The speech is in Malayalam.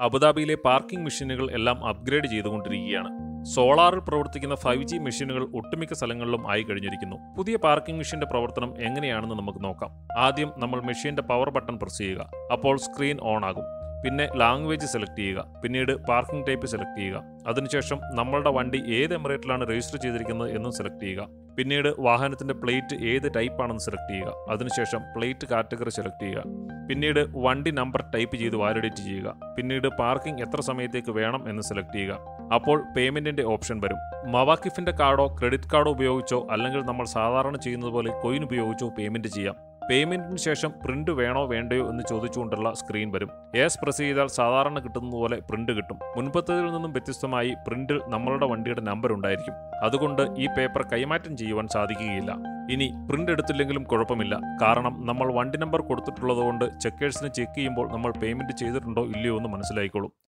അബുദാബിയിലെ പാർക്കിംഗ് മെഷീനുകൾ എല്ലാം അപ്ഗ്രേഡ് ചെയ്തുകൊണ്ടിരിക്കുകയാണ് സോളാറിൽ പ്രവർത്തിക്കുന്ന ഫൈവ് ജി മെഷീനുകൾ ഒട്ടുമിക്ക സ്ഥലങ്ങളിലും ആയി കഴിഞ്ഞിരിക്കുന്നു പുതിയ പാർക്കിംഗ് മെഷീന്റെ പ്രവർത്തനം എങ്ങനെയാണെന്ന് നമുക്ക് നോക്കാം ആദ്യം നമ്മൾ മെഷീന്റെ പവർ ബട്ടൺ പ്രസ് ചെയ്യുക അപ്പോൾ സ്ക്രീൻ ഓൺ ആകും പിന്നെ ലാംഗ്വേജ് സെലക്ട് ചെയ്യുക പിന്നീട് പാർക്കിംഗ് ടൈപ്പ് സെലക്ട് ചെയ്യുക അതിനുശേഷം നമ്മളുടെ വണ്ടി ഏത് എമിറേറ്റിലാണ് രജിസ്റ്റർ ചെയ്തിരിക്കുന്നത് എന്നും സെലക്ട് ചെയ്യുക പിന്നീട് വാഹനത്തിന്റെ പ്ലേറ്റ് ഏത് ടൈപ്പ് ആണെന്ന് സെലക്ട് ചെയ്യുക അതിനുശേഷം പ്ലേറ്റ് കാറ്റഗറി സെലക്ട് ചെയ്യുക പിന്നീട് വണ്ടി നമ്പർ ടൈപ്പ് ചെയ്ത് വാലിഡേറ്റ് ചെയ്യുക പിന്നീട് പാർക്കിംഗ് എത്ര സമയത്തേക്ക് വേണം എന്ന് സെലക്ട് ചെയ്യുക അപ്പോൾ പേയ്മെന്റിന്റെ ഓപ്ഷൻ വരും മവാക്കിഫിന്റെ കാർഡോ ക്രെഡിറ്റ് കാർഡോ ഉപയോഗിച്ചോ അല്ലെങ്കിൽ നമ്മൾ സാധാരണ ചെയ്യുന്നത് പോലെ കോയിൻ ഉപയോഗിച്ചോ പേയ്മെന്റ് ചെയ്യാം പേയ്മെന്റിന് ശേഷം പ്രിന്റ് വേണോ വേണ്ടയോ എന്ന് ചോദിച്ചുകൊണ്ടുള്ള സ്ക്രീൻ വരും യെസ് പ്രസ് ചെയ്താൽ സാധാരണ കിട്ടുന്നത് പോലെ പ്രിന്റ് കിട്ടും മുൻപത്തേതിൽ നിന്നും വ്യത്യസ്തമായി പ്രിന്റിൽ നമ്മളുടെ വണ്ടിയുടെ നമ്പർ ഉണ്ടായിരിക്കും അതുകൊണ്ട് ഈ പേപ്പർ കൈമാറ്റം ചെയ്യുവാൻ സാധിക്കുകയില്ല ഇനി പ്രിന്റ് എടുത്തില്ലെങ്കിലും കുഴപ്പമില്ല കാരണം നമ്മൾ വണ്ടി നമ്പർ കൊടുത്തിട്ടുള്ളതുകൊണ്ട് ചെക്കേഴ്സിന് ചെക്ക് ചെയ്യുമ്പോൾ നമ്മൾ പേയ്മെന്റ് ചെയ്തിട്ടുണ്ടോ ഇല്ലയോ എന്ന് മനസ്സിലായിക്കോളും